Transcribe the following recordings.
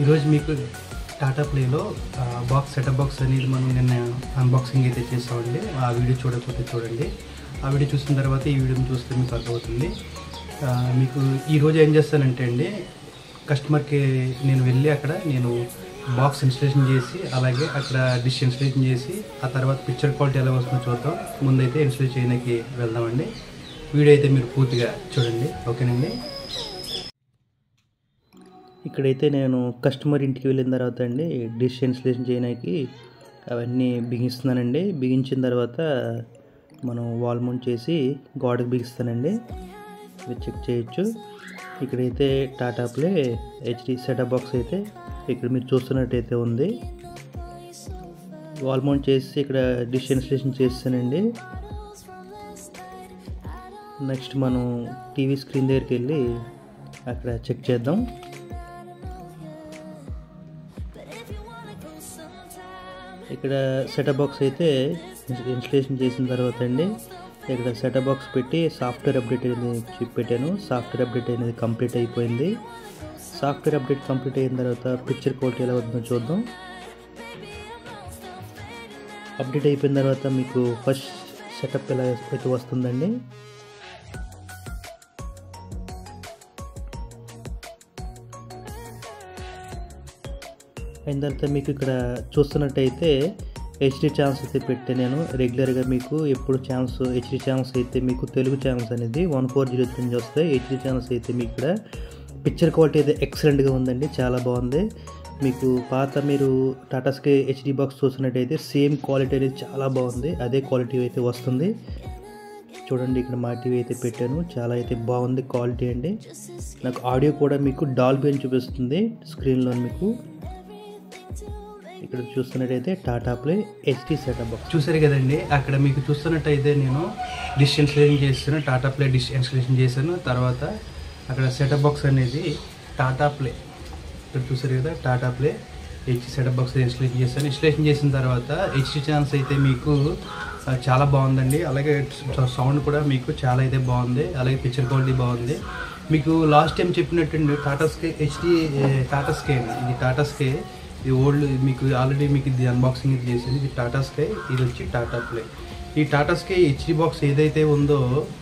ఈరోజు మీకు టాటా ప్లేలో బాక్స్ సెటప్ బాక్స్ అనేది మనం నిన్న అన్బాక్సింగ్ అయితే చేసామండి ఆ వీడియో చూడకపోతే చూడండి ఆ వీడియో చూసిన తర్వాత ఈ వీడియోని చూస్తే మీకు అర్థమవుతుంది ఆ, మీకు ఈరోజు ఏం చేస్తానంటే అండి కస్టమర్కి నేను వెళ్ళి అక్కడ నేను బాక్స్ ఇన్స్టలేషన్ చేసి అలాగే అక్కడ డిష్ ఇన్స్టలేషన్ చేసి ఆ తర్వాత పిక్చర్ క్వాలిటీ ఎలా వస్తుందో చూద్దాం ముందైతే ఇన్స్టలేట్ చేయడానికి వెళ్దామండి వీడియో అయితే మీరు పూర్తిగా చూడండి ఓకేనండి ఇక్కడైతే నేను కస్టమర్ ఇంటికి వెళ్ళిన తర్వాత అండి డిష్ ఇన్స్టలేషన్ చేయడానికి అవన్నీ బిగిస్తున్నానండి బిగించిన తర్వాత మనం వాల్ మౌంట్ చేసి గోడకు బిగిస్తానండి మీరు చెక్ చేయొచ్చు ఇక్కడైతే Tata play HD setup box అయితే ఇక్కడ మీరు చూస్తున్నట్టయితే ఉంది వాల్ మౌంట్ చేసి ఇక్కడ డిష్ ఇన్స్టలేషన్ చేస్తానండి నెక్స్ట్ మనం టీవీ స్క్రీన్ దగ్గరికి వెళ్ళి అక్కడ చెక్ చేద్దాం ఇక్కడ సెటప్ బాక్స్ అయితే ఇన్స్టలేషన్ చేసిన తర్వాత అండి ఇక్కడ సెటప్ బాక్స్ పెట్టి సాఫ్ట్వేర్ అప్డేట్ అనేది చెప్పి పెట్టాను సాఫ్ట్వేర్ అప్డేట్ అనేది కంప్లీట్ అయిపోయింది సాఫ్ట్వేర్ అప్డేట్ కంప్లీట్ అయిన తర్వాత పిక్చర్ క్వాలిటీ ఎలా అవుతుందో చూద్దాం అప్డేట్ అయిపోయిన తర్వాత మీకు ఫస్ట్ సెటప్ ఎలా అయితే వస్తుందండి అయిన తర్వాత మీకు ఇక్కడ చూస్తున్నట్టయితే హెచ్డి ఛానల్స్ అయితే పెట్టే నేను రెగ్యులర్గా మీకు ఎప్పుడు ఛానల్స్ హెచ్డి ఛానల్స్ అయితే మీకు తెలుగు ఛానల్స్ అనేది వన్ ఫోర్ జీరో త్రీ నుంచి వస్తాయి హెచ్డి ఛానల్స్ అయితే మీకు ఇక్కడ పిక్చర్ క్వాలిటీ అయితే ఎక్సలెంట్గా ఉందండి చాలా బాగుంది మీకు పాత మీరు టాటా స్కై హెచ్డి బాక్స్ చూసినట్టయితే సేమ్ క్వాలిటీ అనేది చాలా బాగుంది అదే క్వాలిటీ అయితే వస్తుంది చూడండి ఇక్కడ మా టీవీ అయితే పెట్టాను చాలా అయితే బాగుంది క్వాలిటీ అండి నాకు ఆడియో కూడా మీకు డాల్బీ అని చూపిస్తుంది స్క్రీన్లో మీకు ఇక్కడ చూస్తున్నట్టయితే Tata play HD setup box చూసారు కదండి అక్కడ మీకు చూస్తున్నట్టయితే నేను డిష్ ఇన్స్టలేషన్ చేస్తాను టాటా ప్లే డిష్ ఇన్స్టలేషన్ చేశాను తర్వాత అక్కడ సెటప్ బాక్స్ అనేది టాటా ప్లే ఇక్కడ చూసారు కదా Tata play HD setup box installation చేశాను ఇన్స్టలేషన్ చేసిన తర్వాత హెచ్డి ఛానల్స్ అయితే మీకు ఆ, చాలా బాగుందండి అలాగే సౌండ్ కూడా మీకు చాలా అయితే బాగుంది అలాగే పిక్చర్ క్వాలిటీ బాగుంది మీకు లాస్ట్ టైం చెప్పినట్టు Tata sky HD Tata sky అండి ఇది టాటా స్కే ఇది ఓల్డ్ మీకు ఆల్రెడీ మీకు ఇది అన్బాక్సింగ్ ఇది చేసింది ఇది టాటా స్కై ఇది వచ్చి టాటా ప్లే ఈ టాటా స్కై హెచ్డి బాక్స్ ఏదైతే ఉందో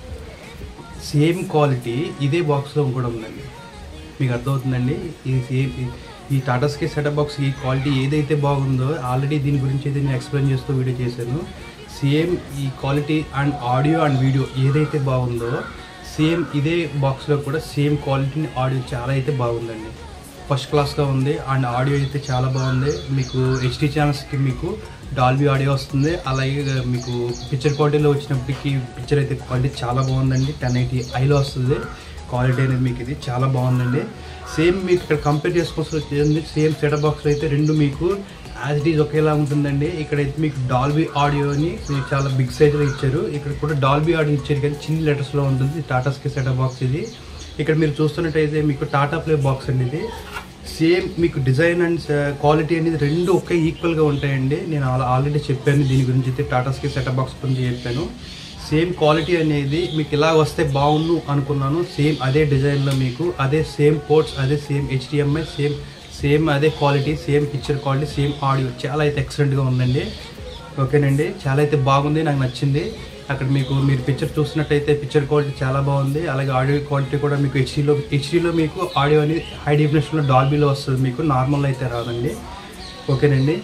సేమ్ క్వాలిటీ ఇదే బాక్స్లో కూడా ఉందండి మీకు అర్థమవుతుందండి ఇది సేమ్ ఈ టాటా స్కై సెటప్ బాక్స్ ఈ క్వాలిటీ ఏదైతే బాగుందో ఆల్రెడీ దీని గురించి అయితే నేను ఎక్స్ప్లెయిన్ చేస్తూ వీడియో చేశాను సేమ్ ఈ quality and audio and video ఏదైతే బాగుందో సేమ్ ఇదే బాక్స్లో కూడా సేమ్ క్వాలిటీ ఆడియో చాలా అయితే బాగుందండి ఫస్ట్ క్లాస్గా ఉంది అండ్ ఆడియో అయితే చాలా బాగుంది మీకు హెచ్డి ఛానల్స్కి మీకు డాల్బీ ఆడియో వస్తుంది అలాగే మీకు పిక్చర్ క్వాలిటీలో వచ్చినప్పటికి పిక్చర్ అయితే క్వాలిటీ చాలా బాగుందండి టెన్ ఎయిటీ ఐలో వస్తుంది క్వాలిటీ అనేది మీకు ఇది చాలా బాగుందండి సేమ్ మీకు ఇక్కడ కంపేర్ చేసుకోవాల్సి వచ్చింది సేమ్ సెటప్ బాక్స్లో అయితే రెండు మీకు యాజ్ ఇట్ ఈజ్ ఒకేలా ఉంటుందండి ఇక్కడైతే మీకు డాల్బీ ఆడియోని మీకు చాలా బిగ్ సైజ్లో ఇచ్చారు ఇక్కడ కూడా డాల్బీ ఆడియో ఇచ్చారు కానీ చిన్న లెటర్స్లో ఉంటుంది టాటాస్కి సెటప్ బాక్స్ ఇది ఇక్కడ మీరు చూస్తున్నట్టయితే మీకు టాటా ప్లే బాక్స్ అండి ఇది సేమ్ మీకు డిజైన్ అండ్ క్వాలిటీ అనేది రెండు ఒకే ఈక్వల్గా ఉంటాయండి నేను ఆల్రెడీ చెప్పాను దీని గురించి అయితే టాటా స్కై సెటప్ బాక్స్ గురించి చెప్పాను సేమ్ క్వాలిటీ అనేది మీకు ఇలా వస్తే బాగుండు అనుకున్నాను సేమ్ అదే డిజైన్లో మీకు అదే సేమ్ పోర్ట్స్ అదే సేమ్ హెచ్డిఎంఐ సేమ్ సేమ్ అదే quality same picture quality same audio చాలా అయితే ఎక్సలెంట్గా ఉందండి ఓకేనండి చాలా అయితే బాగుంది నాకు నచ్చింది అక్కడ మీకు మీరు పిక్చర్ చూసినట్టయితే పిక్చర్ క్వాలిటీ చాలా బాగుంది అలాగే ఆడియో క్వాలిటీ కూడా మీకు హెచ్డీలో హెచ్డీలో మీకు ఆడియో అనేది హై డెఫినేషన్లో డాల్బీలో వస్తుంది మీకు నార్మల్ అయితే రాదండి ఓకేనండి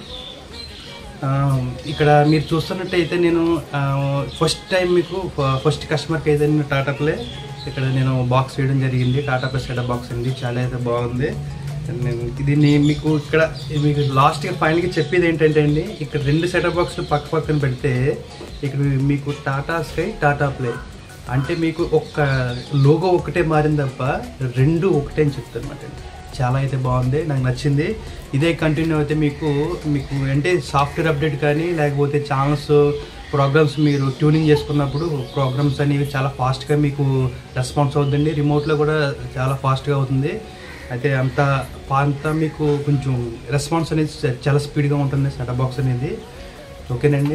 ఆ, ఇక్కడ మీరు చూస్తున్నట్టయితే నేను ఫస్ట్ టైం మీకు ఫస్ట్ కస్టమర్కి అయితే నేను టాటా ప్లే ఇక్కడ నేను బాక్స్ వేయడం జరిగింది టాటా ప్లే సెటప్ బాక్స్ అండి చాలా అయితే బాగుంది నేను దీన్ని మీకు ఇక్కడ మీకు లాస్ట్గా ఫైనల్గా చెప్పేది ఏంటంటే అండి ఇక్కడ రెండు సెటప్ బాక్స్లు పక్క పక్కన పెడితే ఇక్కడ మీకు టాటా స్కై టాటా ప్లే అంటే మీకు ఒక్క లోగో ఒకటే మారింది తప్ప రెండు ఒకటే అని చెప్తాను అనమాట అండి చాలా అయితే బాగుంది నాకు నచ్చింది ఇదే కంటిన్యూ అయితే మీకు మీకు అంటే సాఫ్ట్వేర్ అప్డేట్ కానీ లేకపోతే ఛానల్స్ ప్రోగ్రామ్స్ మీరు ట్యూనింగ్ చేసుకున్నప్పుడు ప్రోగ్రామ్స్ అనేవి చాలా ఫాస్ట్గా మీకు రెస్పాన్స్ అవుతుందండి రిమోట్లో కూడా చాలా ఫాస్ట్గా అవుతుంది అయితే అంత అంత మీకు కొంచెం రెస్పాన్స్ అనేది చాలా స్పీడ్గా ఉంటుంది సెటప్ బాక్స్ అనేది ఓకేనండి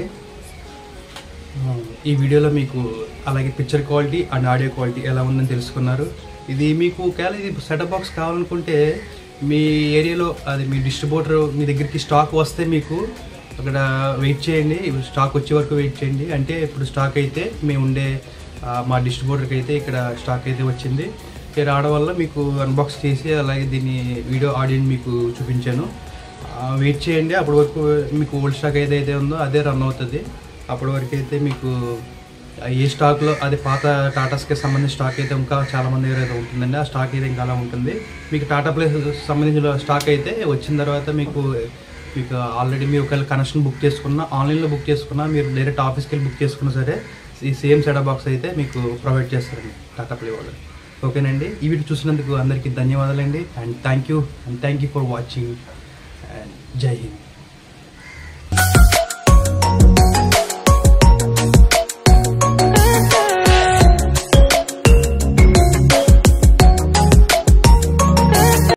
ఈ వీడియోలో మీకు అలాగే picture quality and audio quality ఎలా ఉందని తెలుసుకున్నారు ఇది మీకు ఒకవేళ ఇది సెటప్ బాక్స్ కావాలనుకుంటే మీ ఏరియాలో అది మీ డిస్ట్రిబ్యూటర్ మీ దగ్గరికి స్టాక్ వస్తే మీకు అక్కడ వెయిట్ చేయండి ఇప్పుడు స్టాక్ వచ్చే వరకు వెయిట్ చేయండి అంటే ఇప్పుడు స్టాక్ అయితే మేము ఉండే ఆ, మా డిస్ట్రిబ్యూటర్కి అయితే ఇక్కడ స్టాక్ అయితే వచ్చింది ఇది రావడం వల్ల మీకు అన్బాక్స్ చేసి అలాగే దీన్ని వీడియో ఆడియో మీకు చూపించాను ఆ, వెయిట్ చేయండి అప్పటి వరకు మీకు ఓల్డ్ స్టాక్ ఏదైతే ఉందో అదే రన్ అవుతుంది అప్పటి వరకు అయితే మీకు ఆ ఏ స్టాక్లో అది పాత టాటాస్కి సంబంధించిన స్టాక్ అయితే ఇంకా చాలా మంది దగ్గర అయితే ఉంటుందండి ఆ స్టాక్ అయితే ఇంకా అలా ఉంటుంది మీకు టాటా ప్లేస్ సంబంధించిన స్టాక్ అయితే వచ్చిన తర్వాత మీకు మీకు ఆల్రెడీ మీరు ఒకవేళ కనెక్షన్ బుక్ చేసుకున్నా ఆన్లైన్లో బుక్ చేసుకున్నా మీరు డైరెక్ట్ ఆఫీస్కి వెళ్ళి బుక్ చేసుకున్నా సరే ఈ సేమ్ సెటప్ బాక్స్ అయితే మీకు ప్రొవైడ్ చేస్తారండి టాటా ప్లే వాళ్ళు ఓకేనండి ఈ వీడియో చూసినందుకు అందరికీ ధన్యవాదాలండి and thank you and thank you for watching and జై హింద్